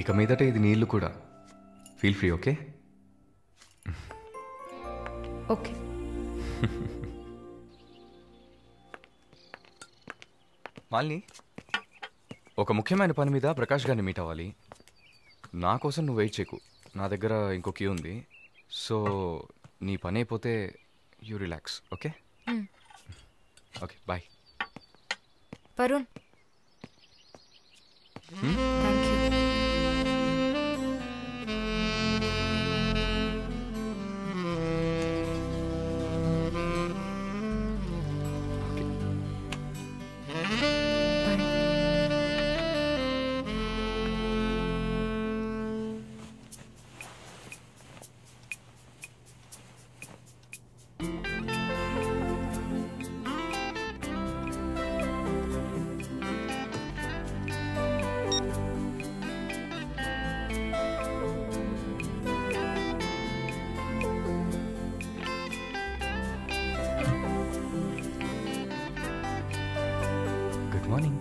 ఇక మీదట ఇది నీళ్ళు కూడా feel free okay okay Malini ఒక ముఖ్యమైన పని మీద ప్రకాష్ గారిని మీట్ అవ్వాలి నా కోసం నువ్వు వెయిట్ చేయకు నా దగ్గర ఇంకో క్యూ ఉంది సో నీ పని అయిపోతే you relax okay okay bye Varun thank you good morning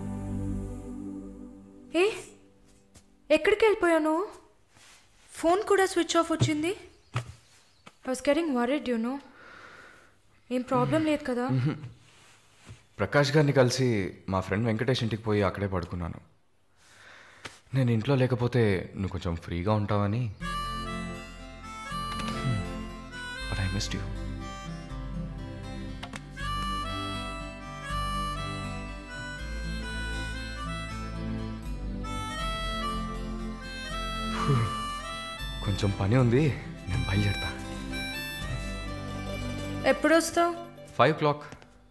ఏ ఎక్కడికి వెళ్ళిపోయావు ఫోన్ కూడా స్విచ్ ఆఫ్ వచ్చింది I was getting worried you know ఏం ప్రాబ్లం లేదు కదా ప్రకాష్ గారిని కలిసి మా ఫ్రెండ్ వెంకటేష్ ఇంటికి పోయి అక్కడే పడుకున్నాను నేను ఇంట్లో లేకపోతే నువ్వు కొంచెం ఫ్రీగా ఉంటావని బట్ ఐ మిస్డ్ యూ కొంచెం పని ఉంది నేను బయలుదేరుతా ఎప్పుడు వస్తావు ఫైవ్ క్లాక్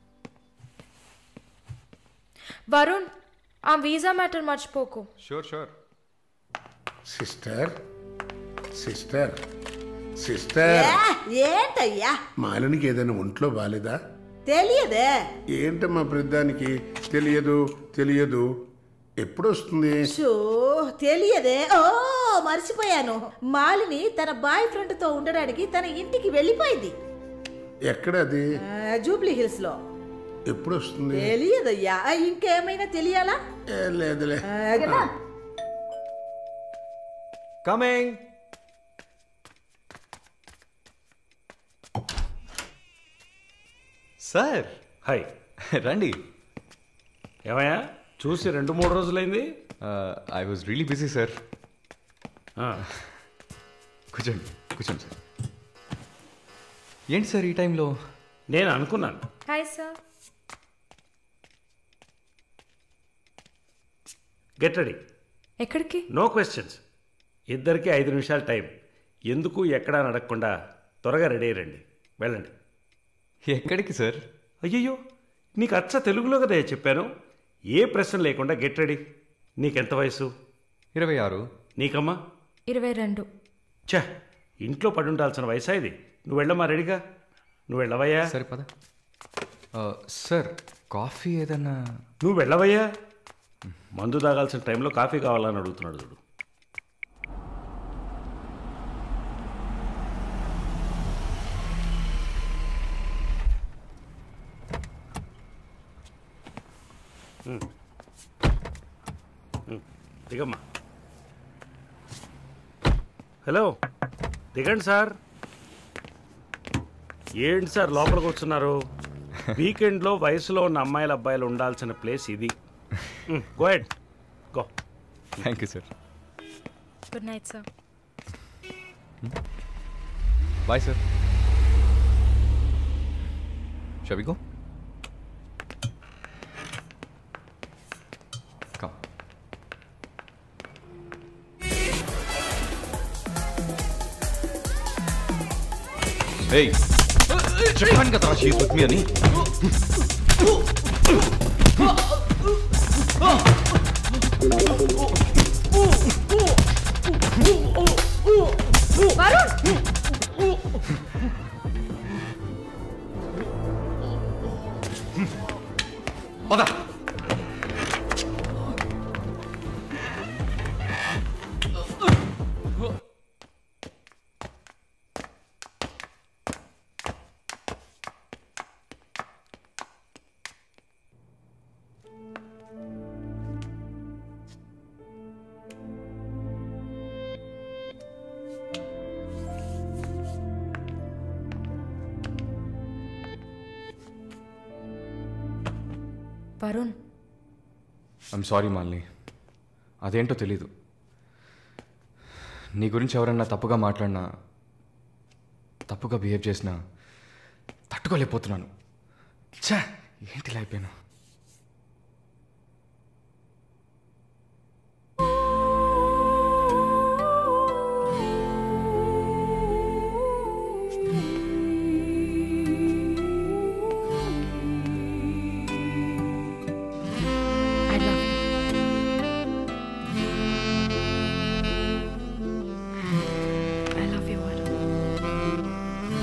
వరుణ్ ఆ వీసా మ్యాటర్ మర్చిపోకు sure sure sister sister sister ఏ, ఏంటయ్యా మాలినికి ఏదైనా ఒంట్లో బాలేదా తెలియదే ఏంటమ్మా ప్రతిదానికి తెలియదు తెలియదు ఎప్పుడు వస్తుంది షో తెలియదే ఓ మర్చిపోయాను మాలిని తన బాయ్ ఫ్రెండ్ తో ఉండడానికి తన ఇంటికి వెళ్ళిపోయింది ఎక్కడ అది ఆ, జూబ్లీ హిల్స్ లో ఎప్పుడు వస్తుంది తెలియదయ్యా ఆ, ఇంకేమైనా తెలియాలా ఏ, లేదులే ఆ, కదా? కమింగ్ సార్ హాయ్ రండి ఏమయ్యా చూసి రెండు మూడు రోజులైంది I was really busy sir ఆ, కూర్చోండి కూర్చోండి సార్ ఏంటి సార్ ఈ టైంలో నేను అనుకున్నాను హాయ్ సార్ గెట్ రెడీ ఎక్కడికి నో క్వశ్చన్స్ ఇద్దరికి ఐదు నిమిషాలు టైం ఎందుకు ఎక్కడా నడకుండా త్వరగా రెడీ అయ్యండి వెళ్ళండి ఎక్కడికి సార్ అయ్యయ్యో నీకు అచ్చ తెలుగులో కదా చెప్పాను ఏ ప్రశ్న లేకుండా గెట్ రెడీ నీకెంత వయసు ఇరవై ఆరు నీకమ్మా ఇరవై రెండు ఛ ఇంట్లో పడి ఉండాల్సిన వయసా ఇది నువ్వు వెళ్ళమ్మా రెడీగా నువ్వు వెళ్ళవయ్యా సరే పద సార్ కాఫీ ఏదన్నా నువ్వు వెళ్ళవయ్యా మందు తాగాల్సిన టైంలో కాఫీ కావాలని అడుగుతున్నాడు చూడు ఉమ్. ఉమ్, దిగమ్మా హలో దిగండి సార్ ఏంటి సార్ లోపలికి వస్తున్నారు వీకెండ్లో వయసులో ఉన్న అమ్మాయిల అబ్బాయిలు ఉండాల్సిన ప్లేస్ ఇది go head go thank you sir good night sir bye sir Shall we go? Come. Hey! చెప్పాను కదా షీస్ విత్ మీ అని పద వరుణ్ ఐమ్ సారీ మాలిని అదేంటో తెలీదు నీ గురించి ఎవరన్నా తప్పుగా మాట్లాడినా తప్పుగా బిహేవ్ చేసినా తట్టుకోలేకపోతున్నాను ఛా ఏంటి ఇలా అయిపోయాను I love you. I love you, Varun.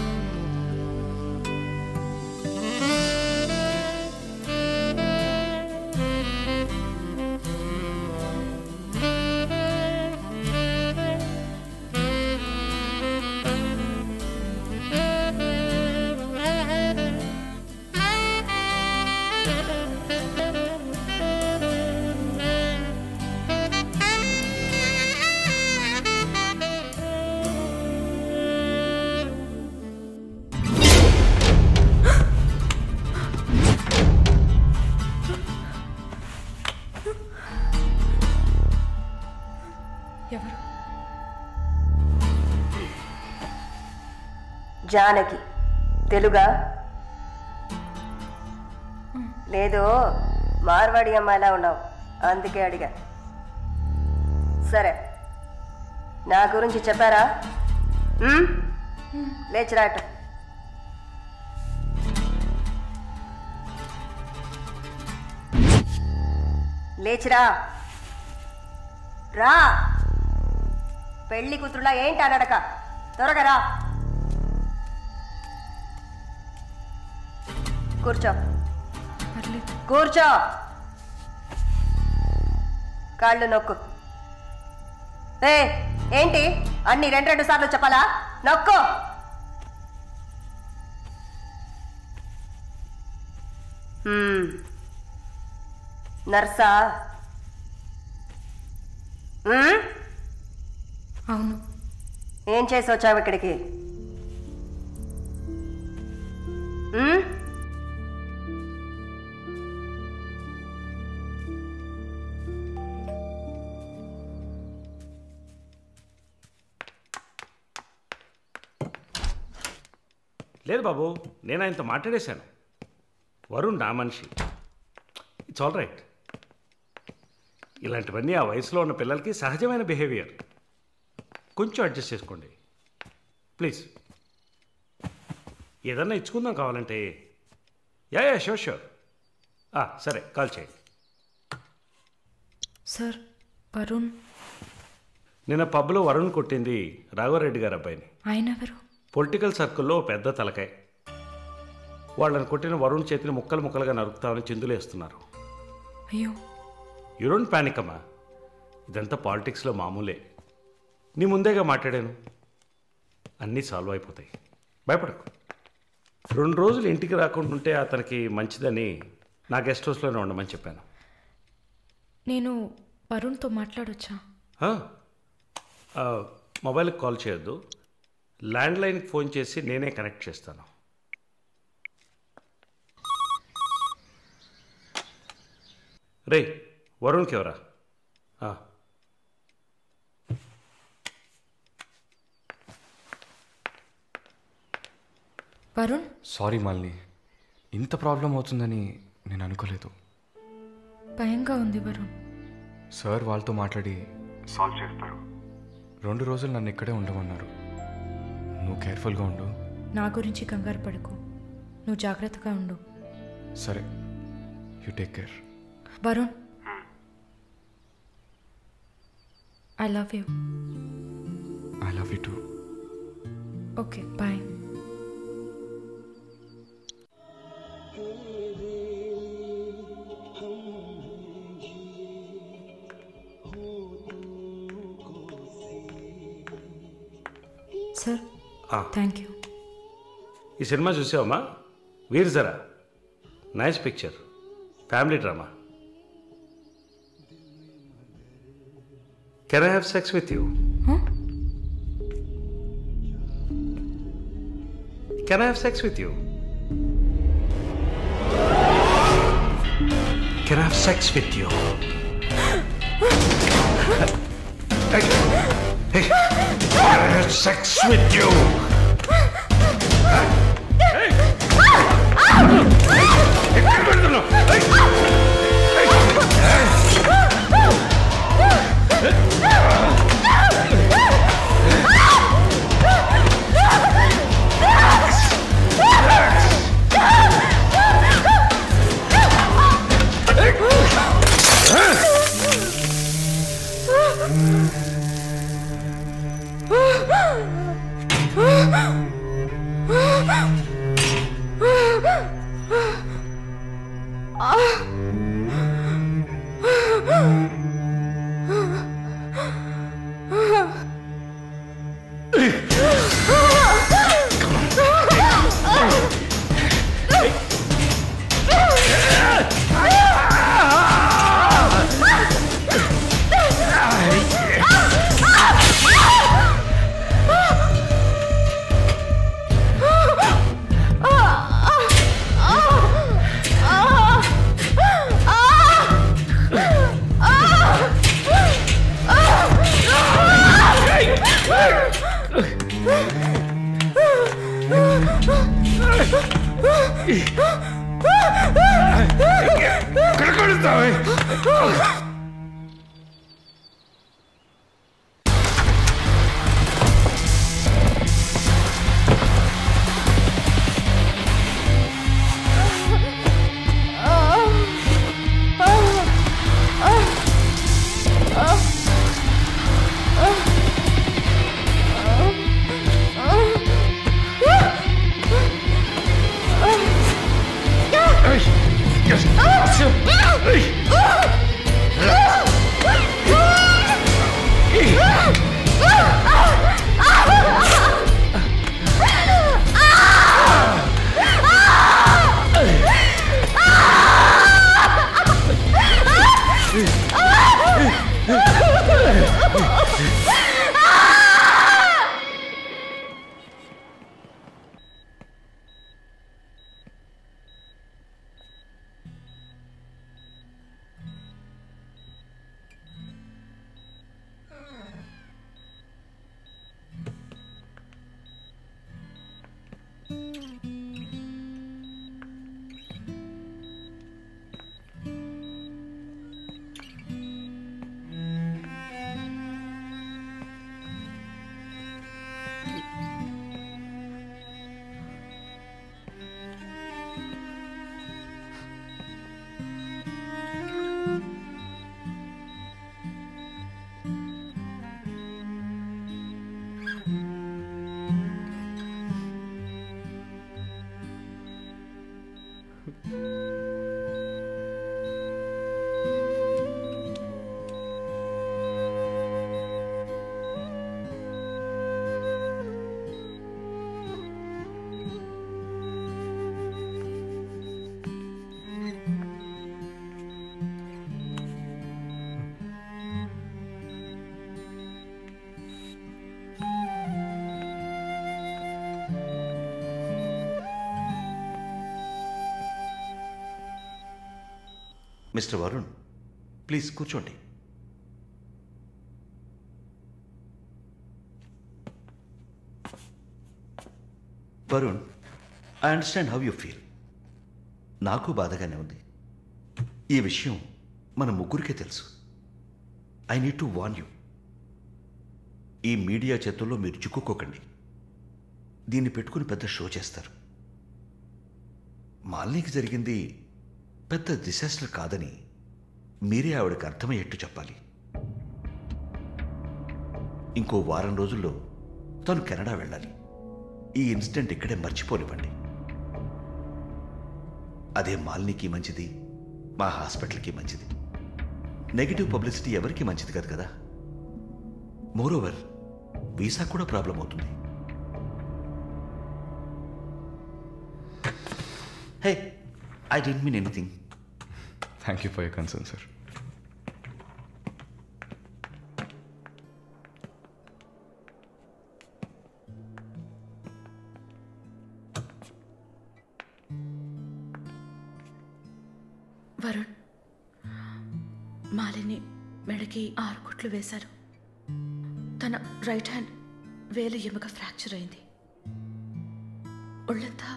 ఎవరు జానకి తెలుగా లేదు మార్వాడి అమ్మాయిలా ఉన్నావు అందుకే అడిగా సరే నా గురించి చెప్పారా ఉమ్? లేచిరాట లేచిరా రా పెళ్లి కూతురులా ఏంటి అనడక త్వరగా రా కూర్చో పర్లేదు కూర్చో కాళ్ళు నొక్కు ఏ ఏంటి అన్ని రెండు రెండు సార్లు చెప్పాలా నొక్కు హ్మ్. నర్సా హ్మ్? అవును ఏం చేసి వచ్చావు ఇక్కడికి హ్మ్? లేదు బాబు నేను ఆయనతో మాట్లాడేశాను వరుణ్ నా మనిషి ఇట్స్ ఆల్ రైట్ ఇలాంటివన్నీ ఆ వయసులో ఉన్న పిల్లలకి సహజమైన బిహేవియర్ కొంచెం అడ్జస్ట్ చేసుకోండి ప్లీజ్ ఏదన్నా ఇచ్చుకుందాం కావాలంటే యా యా షూర్ షూర్ సరే కాల్ చేయండి సార్ వరుణ్ నిన్న పబ్లో వరుణ్ కొట్టింది రాఘవరెడ్డి గారి అబ్బాయిని ఆయన ఎవరు పొలిటికల్ సర్కిల్లో ఓ పెద్ద తలకాయ వాళ్ళని కొట్టిన వరుణ్ చేతిని ముక్కలు ముక్కలుగా నరుకుతామని చిందులేస్తున్నారు అయ్యో యూ డోంట్ ప్యానిక్ అమ్మా ఇదంతా పాలిటిక్స్లో మామూలే నీ ముందేగా మాట్లాడాను అన్నీ సాల్వ్ అయిపోతాయి భయపడకు రెండు రోజులు ఇంటికి రాకుండా ఉంటే అతనికి మంచిదని నా గెస్ట్ హౌస్లోనే ఉండమని చెప్పాను నేను వరుణ్తో మాట్లాడొచ్చా ఆ, ఆ, మొబైల్కి కాల్ చేయొద్దు ల్యాండ్లైన్కి ఫోన్ చేసి నేనే కనెక్ట్ చేస్తాను రే వరుణ్కి ఎవరా ఆ, వరుణ్ సారీ మాలిని ఇంత ప్రాబ్లం అవుతుందని నేను అనుకోలేదు భయంగా ఉంది వరుణ్ సార్ వాళ్ళతో మాట్లాడి సాల్వ్ చేస్తారు రెండు రోజులు నన్ను ఇక్కడే ఉండమన్నారు నువ్వు కేర్ఫుల్గా ఉండు నా గురించి కంగారు పడకు నువ్వు జాగ్రత్తగా ఉండు సరే you take care Varun I love you I love you too okay bye sir ఆ. థ్యాంక్ యూ ఈ సినిమా చూసావమ్మా Veer Zaara nice picture family drama can I have sex with you can I have sex with you can have sex with you. Hey, hey, can I have sex with you? Hey! ఎక్కడ పెడుతున్నావు? Hey! ఎక్కడ కొడతావే? Ay, Dios. Ay. Mister Varun please కూర్చోండి Varun I understand how you feel నాకు బాధగానే ఉంది ఈ విషయం మన ముగ్గురికే తెలుసు I need to warn you ఈ మీడియా చేతుల్లో మీరు చిక్కుకోకండి దీన్ని పెట్టుకుని పెద్ద షో చేస్తారు మాలినికి జరిగింది పెద్ద డిసాస్టర్ కాదని మీరే ఆవిడకి అర్థమయ్యేట్టు చెప్పాలి ఇంకో వారం రోజుల్లో తను కెనడా వెళ్ళాలి ఈ ఇన్సిడెంట్ ఇక్కడే మర్చిపోనివ్వండి అదే మాలినికి మంచిది మా హాస్పిటల్కి మంచిది నెగిటివ్ పబ్లిసిటీ ఎవరికి మంచిది కాదు కదా మోరోవర్ వీసా కూడా ప్రాబ్లం అవుతుంది hey I didn't mean anything thank you for your concern sir Varun Malini మెడకి ఆరు కుట్లు వేశారు తన రైట్ హ్యాండ్ వేలు ఎముక ఫ్రాక్చర్ అయింది ఒళ్ళంతా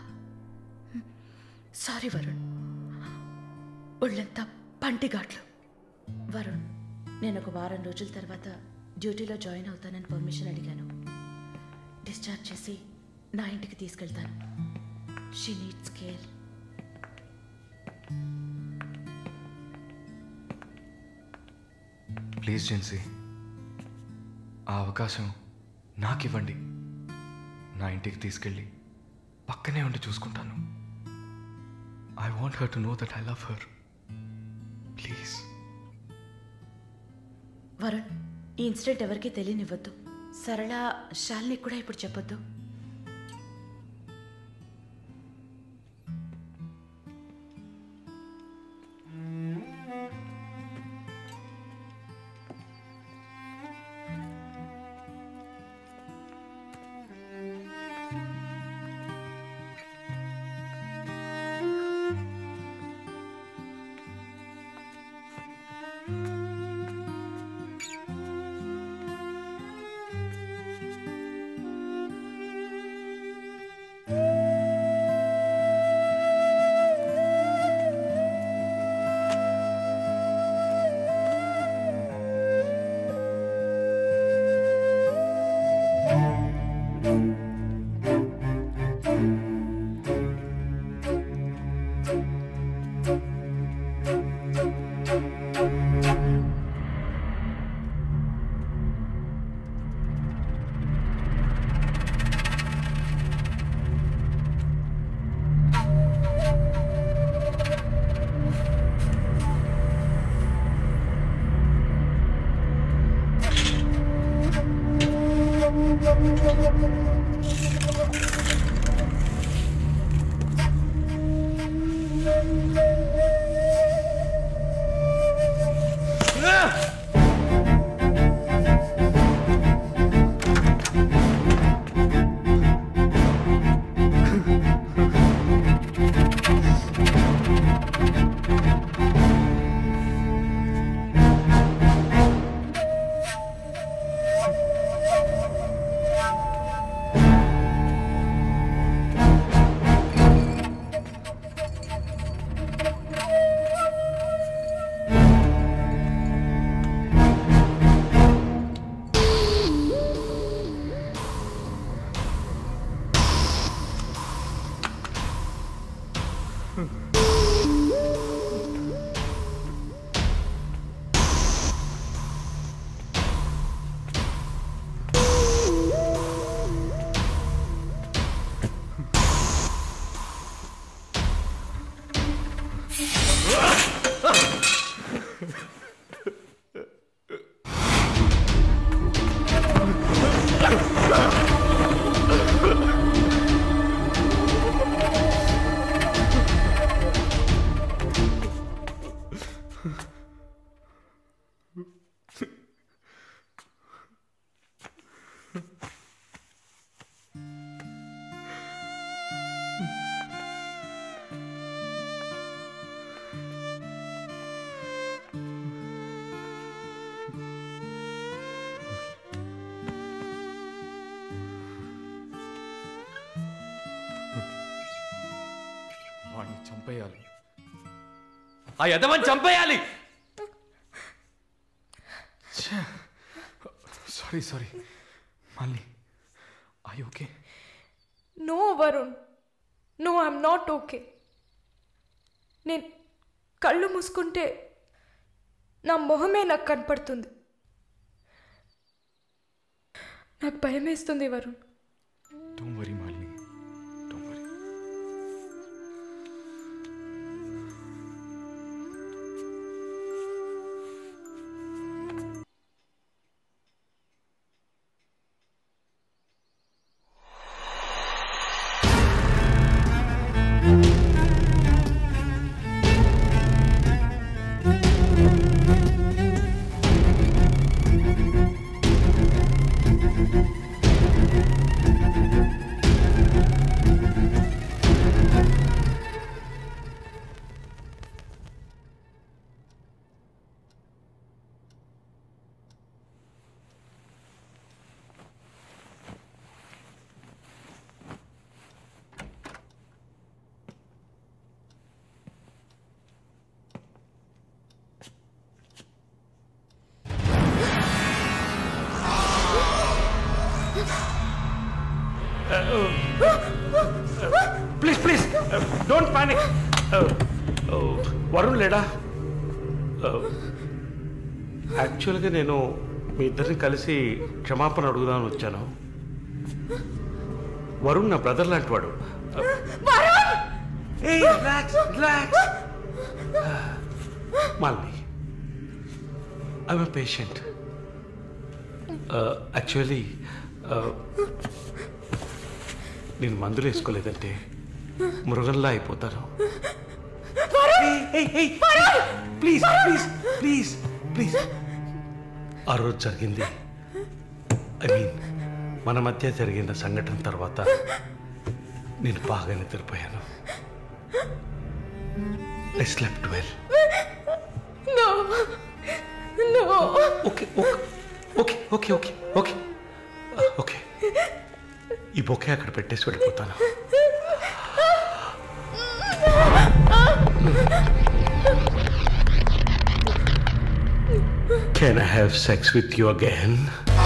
సారీ వరుణ్ ఒళ్ళంతా పంటిఘాట్లు వరుణ్ నేను ఒక వారం రోజుల తర్వాత డ్యూటీలో జాయిన్ అవుతానని పర్మిషన్ అడిగాను డిశ్చార్జ్ చేసి నా ఇంటికి తీసుకెళ్తాను షీ నీడ్స్ కేర్ ప్లీజ్ జెన్సీ ఆ అవకాశం నాకు ఇవ్వండి నా ఇంటికి తీసుకెళ్ళి పక్కనే ఉండి చూసుకుంటాను I want her to know that I love her please Varun ఈ ఇన్సిడెంట్ ఎవరికీ తెలియనివ్వద్దు సరళ శాలిని కూడా ఇప్పుడు చెప్పొద్దు వాడిని చంపేయాలి ఆ యదవని చంపేయాలి సారీ సారీ మళ్ళీ I okay no Varun no I'm not okay నేను కళ్ళు మూసుకుంటే నా మొహమే నాకు కనపడుతుంది నాకు భయం వేస్తుంది Varun don't worry Malini don't worry Thank please please don't panic Varun లేడా యాక్చువల్గా నేను మీ ఇద్దరిని కలిసి క్షమాపణ అడుగుదామని వచ్చాను వరుణ్ నా బ్రదర్ లాంటి వాడు relax relax Malini I'm patient actually నేను మందులు వేసుకోలేదంటే మృగంలా అయిపోతాను ప్లీజ్ ప్లీజ్ ప్లీజ్ ప్లీజ్ ఆ రోజు జరిగింది ఐ మీన్ మన మధ్య జరిగిన సంఘటన తర్వాత నేను బాగా నిద్రపోయాను I slept well No. No. Okay okay okay okay okay okay okay ఈ బొకే అక్కడ పెట్టేసి వెళ్ళిపోతాను can I have sex with you again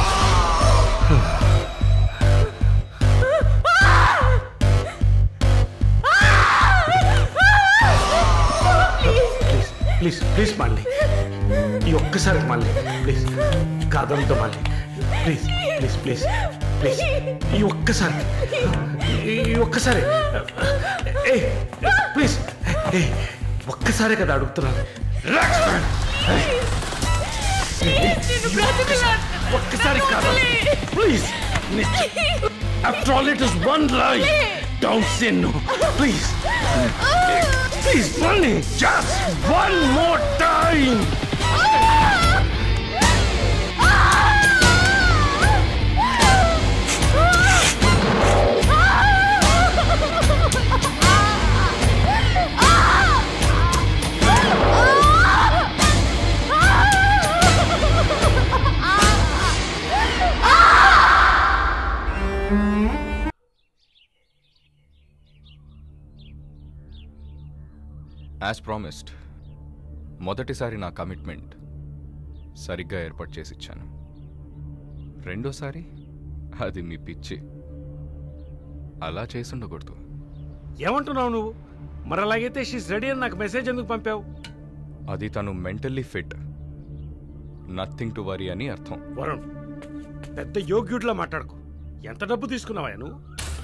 please please please మళ్ళీ ఈ ఒక్కసారి మళ్ళీ ప్లీజ్ కాదంతో మళ్ళీ ప్లీజ్ ప్లీజ్ ప్లీజ్ ప్లీజ్ ఈ ఒక్కసారి ఈ ఒక్కసారి ఏ ప్లీజ్ ఏ ఒక్కసారి కదా అడుగుతున్నాను Relax, man. ఒక్కసారి కాదు please after all it is one life don't say no please please మళ్ళీ just one more time as promised మొదటిసారి నా కమిట్మెంట్ సరిగ్గా ఏర్పాటు చేసి ఇచ్చాను రెండోసారి అది మీ పిచ్చి అలా చేసి ఉండకూడదు ఏమంటున్నావు నువ్వు మరి అలాగైతే షీస్ రెడీ అని నాకు మెసేజ్ ఎందుకు పంపావు అది తను mentally fit nothing to worry అని అర్థం వరుణ్ పెద్ద యోగ్యుడిలా మాట్లాడుకో ఎంత డబ్బు తీసుకున్నావా నువ్వు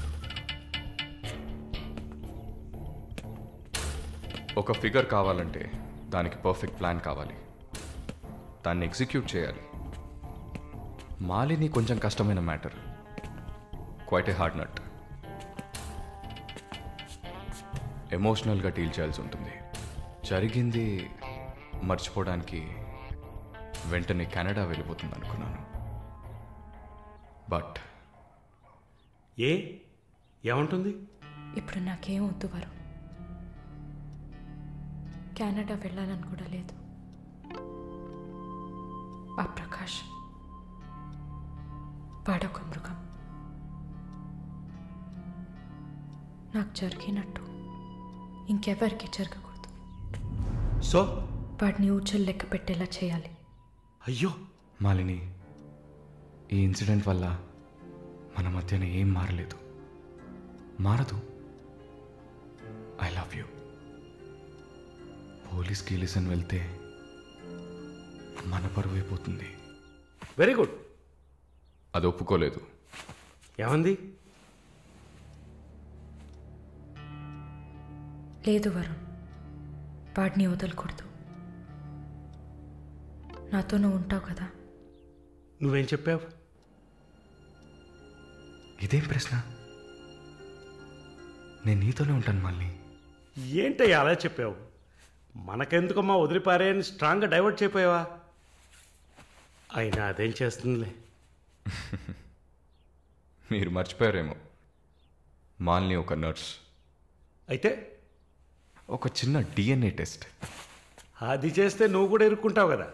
ఒక ఫిగర్ కావాలంటే దానికి పర్ఫెక్ట్ ప్లాన్ కావాలి దాన్ని ఎగ్జిక్యూట్ చేయాలి మాలిని కొంచెం కష్టమైన matter quite a hard nut ఎమోషనల్గా డీల్ చేయాల్సి ఉంటుంది జరిగింది మర్చిపోవడానికి వెంటనే కెనడా వెళ్ళిపోతుంది అనుకున్నాను బట్ ఏ ఏమంటుంది ఇప్పుడు నాకేం వద్దు వరుణ్ కెనడా వెళ్ళాలని కూడా లేదు ఆ ప్రకాష్ వాడొక మృగం నాకు జరిగినట్టు ఇంకెవరికి జరగకూడదు సో వాడిని ఊచలు లెక్క పెట్టేలా చేయాలి అయ్యో మాలిని ఈ ఇన్సిడెంట్ వల్ల మన మధ్యన ఏం మారలేదు మారదు ఐ లవ్ యూ పోలీస్కి లిసన్ వెళ్తే మన పరువు అయిపోతుంది వెరీ గుడ్ అది ఒప్పుకోలేదు ఏమంది లేదు వరుణ్ వాడిని వదలకూడదు నాతో నువ్వు ఉంటావు కదా నువ్వేం చెప్పావు ఇదేం ప్రశ్న నేను నీతోనే ఉంటాను మళ్ళీ ఏంటయ్యా అలా చెప్పావు మనకెందుకమ్మా వదిలిపారే అని స్ట్రాంగ్గా డైవర్ట్ చేయపోయావా అయినా అదేం చేస్తుందిలే మీరు మర్చిపోయారేమో మాలిని ఒక నర్స్ అయితే ఒక చిన్న డిఎన్ఏ టెస్ట్ అది చేస్తే నువ్వు కూడా ఇరుక్కుంటావు కదా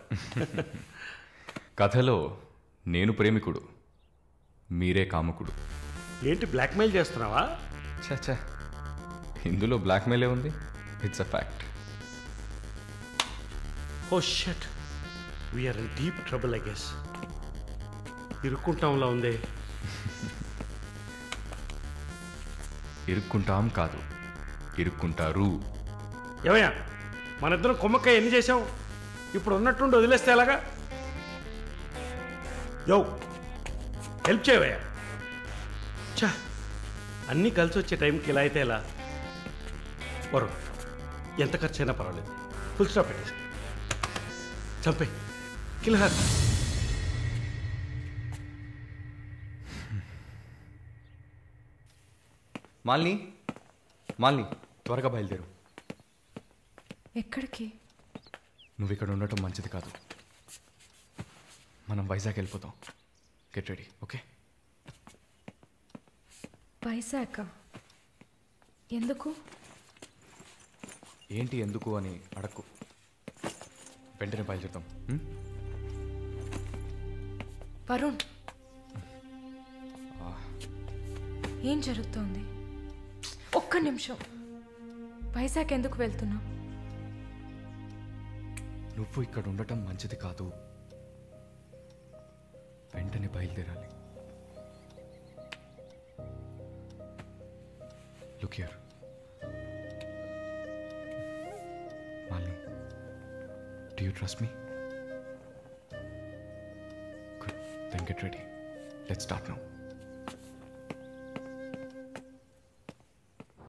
కథలో నేను ప్రేమికుడు మీరే కాముకుడు ఏంటి బ్లాక్మెయిల్ చేస్తున్నావా చచ్చా ఇందులో బ్లాక్మెయిలే ఉంది it's a fact oh shit we're in deep trouble I guess ఇరుక్కుంటాంలా ఉంది ఇరుక్కుంటాం కాదు ఇరుక్కుంటారు ఏమయ్యా మన ఇద్దరం కుమ్మక్క ఎన్ని చేసాం ఇప్పుడు ఉన్నట్టుండి వదిలేస్తే ఎలాగా యో హెల్ప్ చేయవయ్యా చా అన్నీ కలిసి వచ్చే టైంకి ఇలా అయితే ఎలా వరుణ్ ఎంత ఖర్చు అయినా పర్వాలేదు ఫుల్ స్టాప్ పెట్టేసి చంపే కిల్హార్ మాలిని మాలిని త్వరగా బయలుదేరు ఎక్కడికి నువ్వు ఇక్కడ ఉండటం మంచిది కాదు మనం వైజాగ్ వెళ్ళిపోతాం గెట్ రెడీ ఓకే వైజాగ్ ఎందుకు ఏంటి ఎందుకు అని అడక్కు వెంటనే బయలుదేరుతాం ఉం? వరుణ్ ఏం జరుగుతోంది ఒక్క నిమిషం వైజాగ్ ఎందుకు వెళ్తున్నావు నువ్వు ఇక్కడ ఉండటం మంచిది కాదు వెంటనే బయలుదేరాలి look here Malini do you trust me good then get ready let start now